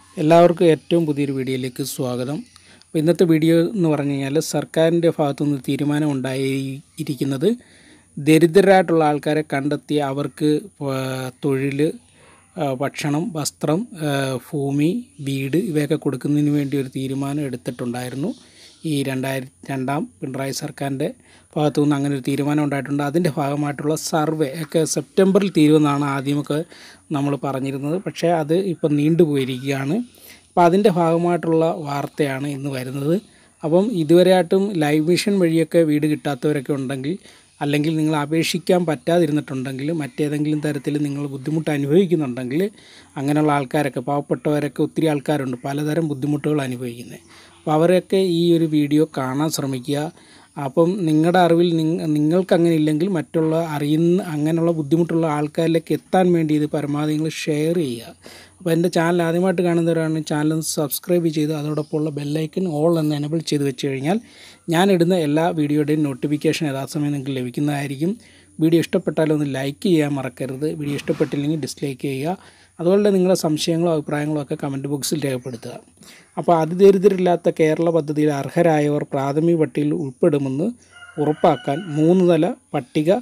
എല്ലാവർക്കും ഏറ്റവും പുതിയൊരു വീഡിയോയിലേക്ക് സ്വാഗതം അപ്പോൾ ഇന്നത്തെ വീഡിയോ എന്ന് പറഞ്ഞു കഴിഞ്ഞാൽ സർക്കാരിൻ്റെ ഭാഗത്തുനിന്ന് തീരുമാനം ഉണ്ടായിരിക്കുന്നത് ദരിദ്രരായിട്ടുള്ള ആൾക്കാരെ കണ്ടെത്തി അവർക്ക് പ- തൊഴിൽ ആ, ഭക്ഷണം വസ്ത്രം ആ, ഭൂമി വീട് ഇവയൊക്കെ കൊടുക്കുന്നതിന് വേണ്ടി ഒരു തീരുമാനം എടുത്തിട്ടുണ്ടായിരുന്നു ഈ രണ്ടായിരത്തി രണ്ടാം പിണറായി സർക്കാരിൻ്റെ ഭാഗത്തു നിന്ന് അങ്ങനെ ഒരു തീരുമാനം ഉണ്ടായിട്ടുണ്ട് അതിൻ്റെ ഭാഗമായിട്ടുള്ള സർവേ ഒക്കെ സെപ്റ്റംബറിൽ തീരുമെന്നാണ് ആദ്യമൊക്കെ നമ്മൾ പറഞ്ഞിരുന്നത് പക്ഷേ അത് ഇപ്പം നീണ്ടുപോയിരിക്കുകയാണ് അപ്പോൾ അതിൻ്റെ ഭാഗമായിട്ടുള്ള വാർത്തയാണ് ഇന്ന് വരുന്നത് അപ്പം ഇതുവരെയായിട്ടും ലൈവ് മിഷൻ വഴിയൊക്കെ വീട് കിട്ടാത്തവരൊക്കെ ഉണ്ടെങ്കിൽ അല്ലെങ്കിൽ നിങ്ങൾ അപേക്ഷിക്കാൻ പറ്റാതിരുന്നിട്ടുണ്ടെങ്കിൽ മറ്റേതെങ്കിലും തരത്തിൽ നിങ്ങൾ ബുദ്ധിമുട്ട് അനുഭവിക്കുന്നുണ്ടെങ്കിൽ അങ്ങനെയുള്ള ആൾക്കാരൊക്കെ പാവപ്പെട്ടവരൊക്കെ ഒത്തിരി ആൾക്കാരുണ്ട് പലതരം ബുദ്ധിമുട്ടുകൾ അനുഭവിക്കുന്നത് അപ്പോൾ അവരൊക്കെ ഈ ഒരു വീഡിയോ കാണാൻ ശ്രമിക്കുക അപ്പം നിങ്ങളുടെ അറിവിൽ നിങ്ങ നിങ്ങൾക്ക് അങ്ങനെ ഇല്ലെങ്കിൽ മറ്റുള്ള അറിയുന്ന അങ്ങനെയുള്ള ബുദ്ധിമുട്ടുള്ള ആൾക്കാരിലേക്ക് എത്താൻ വേണ്ടി ഇത് പരമാവധി നിങ്ങൾ ഷെയർ ചെയ്യുക അപ്പോൾ എൻ്റെ ചാനൽ ആദ്യമായിട്ട് കാണുന്നവരാണ് ചാനൽ ഒന്ന് സബ്സ്ക്രൈബ് ചെയ്ത് അതോടൊപ്പമുള്ള ബെല്ലൈക്കൻ ഓൾ എന്ന് എനബിൾ ചെയ്ത് വെച്ച് കഴിഞ്ഞാൽ ഞാൻ ഇടുന്ന എല്ലാ വീഡിയോയുടെയും നോട്ടിഫിക്കേഷൻ യഥാസമയം നിങ്ങൾക്ക് ലഭിക്കുന്നതായിരിക്കും വീഡിയോ ഇഷ്ടപ്പെട്ടാലും ഒന്ന് ലൈക്ക് ചെയ്യാൻ മറക്കരുത് വീഡിയോ ഇഷ്ടപ്പെട്ടില്ലെങ്കിൽ ഡിസ്ലൈക്ക് ചെയ്യുക അതുപോലെ നിങ്ങളുടെ സംശയങ്ങളോ അഭിപ്രായങ്ങളോ ഒക്കെ കമൻറ്റ് ബോക്സിൽ രേഖപ്പെടുത്തുക അപ്പോൾ അതിദരിദ്രരില്ലാത്ത കേരള പദ്ധതിയിൽ അർഹരായവർ പ്രാഥമിക പട്ടികയിൽ ഉൾപ്പെടുമെന്ന് ഉറപ്പാക്കാൻ മൂന്ന് തല പട്ടിക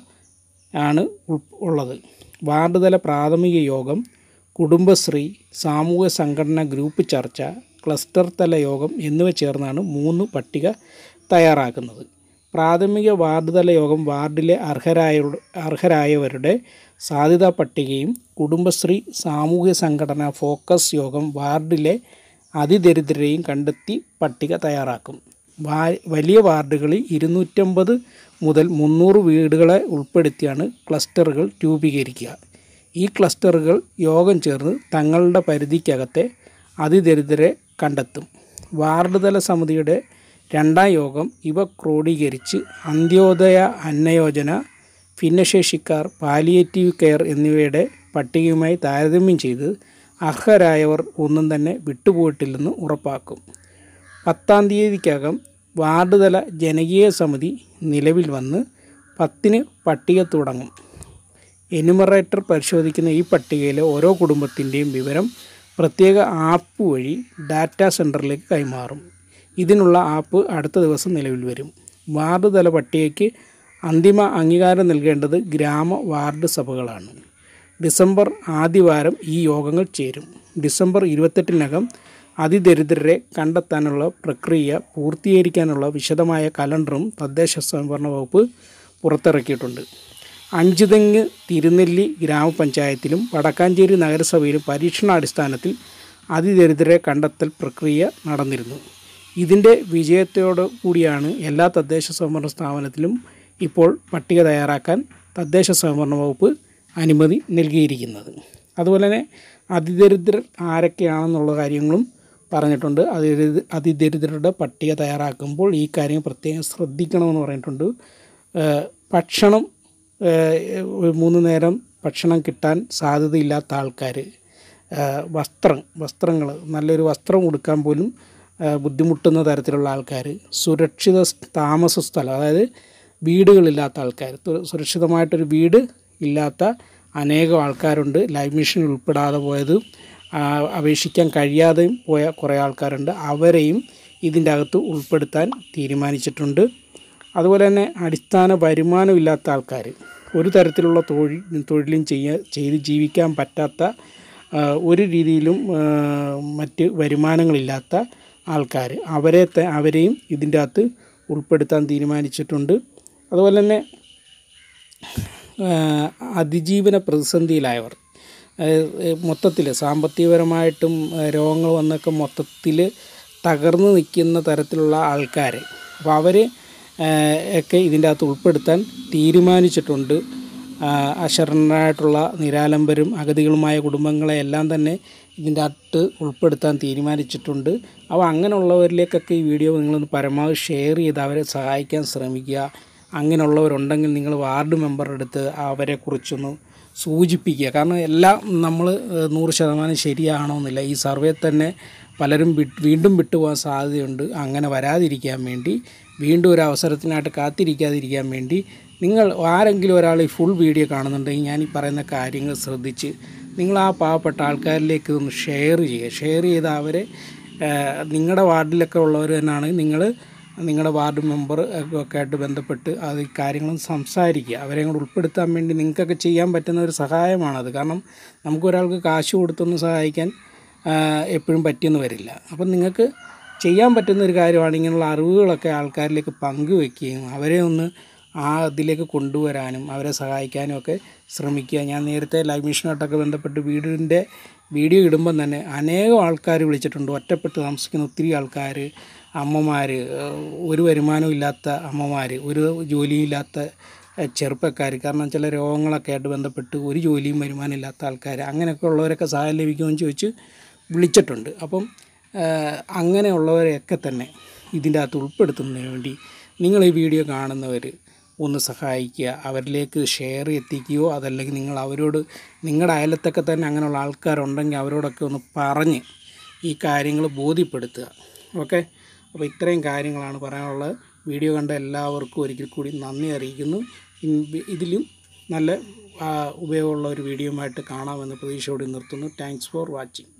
ആണ് ഉൾ- ഉള്ളത് വാർഡ് തല പ്രാഥമിക യോഗം കുടുംബശ്രീ സാമൂഹ്യ സംഘടന ഗ്രൂപ്പ് ചർച്ച ക്ലസ്റ്റർ തല യോഗം എന്നിവ ചേർന്നാണ് മൂന്ന് പട്ടിക തയ്യാറാക്കുന്നത് പ്രാഥമിക വാർഡ് തല യോഗം വാർഡിലെ അർഹരായ അർഹരായവരുടെ സാധ്യതാ പട്ടികയും കുടുംബശ്രീ സാമൂഹ്യ സംഘടന ഫോക്കസ് യോഗം വാർഡിലെ അതിദരിദ്രരെയും കണ്ടെത്തി പട്ടിക തയ്യാറാക്കും വാ വലിയ വാർഡുകളിൽ ഇരുന്നൂറ്റമ്പത് മുതൽ മുന്നൂറ് വീടുകളെ ഉൾപ്പെടുത്തിയാണ് ക്ലസ്റ്ററുകൾ രൂപീകരിക്കുക ഈ ക്ലസ്റ്ററുകൾ യോഗം ചേർന്ന് തങ്ങളുടെ പരിധിക്കകത്തെ അതിദരിദ്രരെ കണ്ടെത്തും വാർഡ് തല സമിതിയുടെ രണ്ടാം യോഗം ഇവ ക്രോഡീകരിച്ച് അന്ത്യോദയ അന്നയോജന ഭിന്നശേഷിക്കാർ പാലിയേറ്റീവ് കെയർ എന്നിവയുടെ പട്ടികയുമായി താരതമ്യം ചെയ്ത് അർഹരായവർ ഒന്നും തന്നെ വിട്ടുപോയിട്ടില്ലെന്ന് ഉറപ്പാക്കും പത്താം തീയതിക്കകം വാർഡ് തല ജനകീയ സമിതി നിലവിൽ വന്ന് പത്തിന് പട്ടിക തുടങ്ങും എനുമറേറ്റർ പരിശോധിക്കുന്ന ഈ പട്ടികയിലെ ഓരോ കുടുംബത്തിൻ്റെയും വിവരം പ്രത്യേക ആപ്പ് വഴി ഡാറ്റാ സെൻറ്ററിലേക്ക് കൈമാറും ഇതിനുള്ള ആപ്പ് അടുത്ത ദിവസം നിലവിൽ വരും വാർഡ് തല പട്ടികയ്ക്ക് അന്തിമ അംഗീകാരം നൽകേണ്ടത് ഗ്രാമ വാർഡ് സഭകളാണ് ഡിസംബർ ആദ്യവാരം ഈ യോഗങ്ങൾ ചേരും ഡിസംബർ ഇരുപത്തെട്ടിനകം അതിദരിദ്രരെ കണ്ടെത്താനുള്ള പ്രക്രിയ പൂർത്തീകരിക്കാനുള്ള വിശദമായ കലണ്ടറും തദ്ദേശ സ്വയംഭരണ വകുപ്പ് പുറത്തിറക്കിയിട്ടുണ്ട് അഞ്ചുതെങ്ങ് തിരുനെല്ലി ഗ്രാമപഞ്ചായത്തിലും വടക്കാഞ്ചേരി നഗരസഭയിലും പരീക്ഷണാടിസ്ഥാനത്തിൽ അതിദരിദ്രരെ കണ്ടെത്തൽ പ്രക്രിയ നടന്നിരുന്നു ഇതിൻ്റെ വിജയത്തോടു കൂടിയാണ് എല്ലാ തദ്ദേശ സ്വയംഭരണ സ്ഥാപനത്തിലും ഇപ്പോൾ പട്ടിക തയ്യാറാക്കാൻ തദ്ദേശ സ്വയംഭരണ വകുപ്പ് അനുമതി നൽകിയിരിക്കുന്നത് അതുപോലെ തന്നെ അതിദരിദ്രർ ആരൊക്കെയാണെന്നുള്ള കാര്യങ്ങളും പറഞ്ഞിട്ടുണ്ട് അതിദരിദ്ര അതിദരിദ്രരുടെ പട്ടിക തയ്യാറാക്കുമ്പോൾ ഈ കാര്യം പ്രത്യേകം ശ്രദ്ധിക്കണമെന്ന് പറഞ്ഞിട്ടുണ്ട് ഏഹ് ഭക്ഷണം ഏഹ് ഒരു മൂന്ന് നേരം ഭക്ഷണം കിട്ടാൻ സാധ്യതയില്ലാത്ത ആൾക്കാർ വസ്ത്രം വസ്ത്രങ്ങൾ നല്ലൊരു വസ്ത്രം കൊടുക്കാൻ പോലും ഏഹ് ബുദ്ധിമുട്ടുന്ന തരത്തിലുള്ള ആൾക്കാർ സുരക്ഷിത സ് താമസ സ്ഥലം അതായത് വീടുകളില്ലാത്ത ആൾക്കാർ തു- സുരക്ഷിതമായിട്ടൊരു വീട് ഇല്ലാത്ത അനേകം ആൾക്കാരുണ്ട് ലൈഫ് മിഷൻ ഉൾപ്പെടാതെ പോയത് ആ, അപേക്ഷിക്കാൻ കഴിയാതെയും പോയ കുറേ ആൾക്കാരുണ്ട് അവരെയും ഇതിൻ്റെ അകത്ത് ഉൾപ്പെടുത്താൻ തീരുമാനിച്ചിട്ടുണ്ട് അതുപോലെ തന്നെ അടിസ്ഥാന വരുമാനമില്ലാത്ത ആൾക്കാർ ഒരു തരത്തിലുള്ള തൊഴിൽ തൊഴിലും ചെയ്യ ചെയ്ത് ജീവിക്കാൻ പറ്റാത്ത ആ, ഒരു രീതിയിലും ആ, മറ്റ് വരുമാനങ്ങളില്ലാത്ത ആൾക്കാർ അവരെ ത- അവരെയും ഇതിൻ്റെ അകത്ത് ഉൾപ്പെടുത്താൻ തീരുമാനിച്ചിട്ടുണ്ട് അതുപോലെ തന്നെ ആ, അതിജീവന പ്രതിസന്ധിയിലായവർ മൊത്തത്തിൽ സാമ്പത്തികപരമായിട്ടും ആ, രോഗങ്ങൾ വന്നൊക്കെ മൊത്തത്തിൽ തകർന്നു നിൽക്കുന്ന തരത്തിലുള്ള ആൾക്കാർ അപ്പോൾ അവർ ഒക്കെ ഇതിൻ്റെ അകത്ത് ഉൾപ്പെടുത്താൻ തീരുമാനിച്ചിട്ടുണ്ട് ആ, അശരണരായിട്ടുള്ള നിരാലംബരും അഗതികളുമായ കുടുംബങ്ങളെ എല്ലാം തന്നെ ഇതിൻ്റെ അകത്ത് ഉൾപ്പെടുത്താൻ തീരുമാനിച്ചിട്ടുണ്ട് അപ്പോൾ അങ്ങനെയുള്ളവരിലേക്കൊക്കെ ഈ വീഡിയോ നിങ്ങളൊന്ന് പരമാവധി ഷെയർ ചെയ്ത് അവരെ സഹായിക്കാൻ ശ്രമിക്കുക അങ്ങനെയുള്ളവരുണ്ടെങ്കിൽ നിങ്ങൾ വാർഡ് മെമ്പറുടെ അടുത്ത് അവരെക്കുറിച്ചൊന്ന് സൂചിപ്പിക്കുക കാരണം എല്ലാം നമ്മൾ ഏഹ്, നൂറ് ശതമാനം ശരിയാണോന്നില്ല ഈ സർവേ തന്നെ പലരും വിട്ട് വീണ്ടും വിട്ടുപോകാൻ സാധ്യതയുണ്ട് അങ്ങനെ വരാതിരിക്കാൻ വേണ്ടി വീണ്ടും ഒരു അവസരത്തിനായിട്ട് കാത്തിരിക്കാതിരിക്കാൻ വേണ്ടി നിങ്ങൾ ആരെങ്കിലും ഒരാൾ ഈ ഫുൾ വീഡിയോ കാണുന്നുണ്ടെങ്കിൽ ഞാൻ ഈ പറയുന്ന കാര്യങ്ങൾ ശ്രദ്ധിച്ച് നിങ്ങൾ ആ പാവപ്പെട്ട ആൾക്കാരിലേക്ക് ഒന്ന് ഷെയർ ചെയ്യുക ഷെയർ ചെയ്ത് അവരെ നിങ്ങളുടെ വാർഡിലൊക്കെ ഉള്ളവർ തന്നെയാണ് നിങ്ങൾ നിങ്ങളുടെ വാർഡ് മെമ്പർ ഒക്കെ ആയിട്ട് ബന്ധപ്പെട്ട് അത് ഈ കാര്യങ്ങളും സംസാരിക്കുക അവരെ കൂടെ ഉൾപ്പെടുത്താൻ വേണ്ടി നിങ്ങൾക്കൊക്കെ ചെയ്യാൻ പറ്റുന്ന ഒരു സഹായമാണത് കാരണം നമുക്കൊരാൾക്ക് കാശ് കൊടുത്തൊന്ന് സഹായിക്കാൻ ആ, എപ്പോഴും പറ്റിയെന്ന് വരില്ല അപ്പം നിങ്ങൾക്ക് ചെയ്യാൻ പറ്റുന്ന ഒരു കാര്യമാണ് ഇങ്ങനെയുള്ള അറിവുകളൊക്കെ ആൾക്കാരിലേക്ക് പങ്കുവെക്കുകയും അവരെ ഒന്ന് ആ ഇതിലേക്ക് കൊണ്ടുവരാനും അവരെ സഹായിക്കാനും ഒക്കെ ശ്രമിക്കുക ഞാൻ നേരത്തെ ലൈഫ് മിഷനായിട്ടൊക്കെ ബന്ധപ്പെട്ട് വീടിൻ്റെ വീഡിയോ ഇടുമ്പം തന്നെ അനേകം ആൾക്കാർ വിളിച്ചിട്ടുണ്ട് ഒറ്റപ്പെട്ട് താമസിക്കുന്ന ഒത്തിരി ആൾക്കാർ അമ്മമാർ ഒരു വരുമാനവും ഇല്ലാത്ത അമ്മമാർ ഒരു ജോലിയും ഇല്ലാത്ത ഏഹ് ചെറുപ്പക്കാർ കാരണം ചില രോഗങ്ങളൊക്കെ ആയിട്ട് ബന്ധപ്പെട്ട് ഒരു ജോലിയും വരുമാനം ഇല്ലാത്ത ആൾക്കാർ അങ്ങനെയൊക്കെ ഉള്ളവരൊക്കെ സഹായം ലഭിക്കുമെന്ന് ചോദിച്ച് വിളിച്ചിട്ടുണ്ട് അപ്പം ഏഹ് അങ്ങനെയുള്ളവരെയൊക്കെ തന്നെ ഇതിൻ്റെ അകത്ത് ഉൾപ്പെടുത്തുന്നതിന് വേണ്ടി നിങ്ങൾ ഈ വീഡിയോ കാണുന്നവർ ഒന്ന് സഹായിക്കുക അവരിലേക്ക് ഷെയർ എത്തിക്കുകയോ അതല്ലെങ്കിൽ നിങ്ങൾ അവരോട് നിങ്ങളുടെ അയലത്തൊക്കെ തന്നെ അങ്ങനെയുള്ള ആൾക്കാരുണ്ടെങ്കിൽ അവരോടൊക്കെ ഒന്ന് പറഞ്ഞ് ഈ കാര്യങ്ങൾ ബോധ്യപ്പെടുത്തുക ഓക്കെ അപ്പോൾ ഇത്രയും കാര്യങ്ങളാണ് പറയാനുള്ളത് വീഡിയോ കണ്ട എല്ലാവർക്കും ഒരിക്കൽ കൂടി നന്ദി അറിയിക്കുന്നു ഇൻ- ഇതിലും നല്ല ആ, ഉപയോഗമുള്ള ഒരു വീഡിയോയുമായിട്ട് കാണാമെന്ന് പ്രതീക്ഷയോടെ നിർത്തുന്നു താങ്ക്സ് ഫോർ വാച്ചിങ്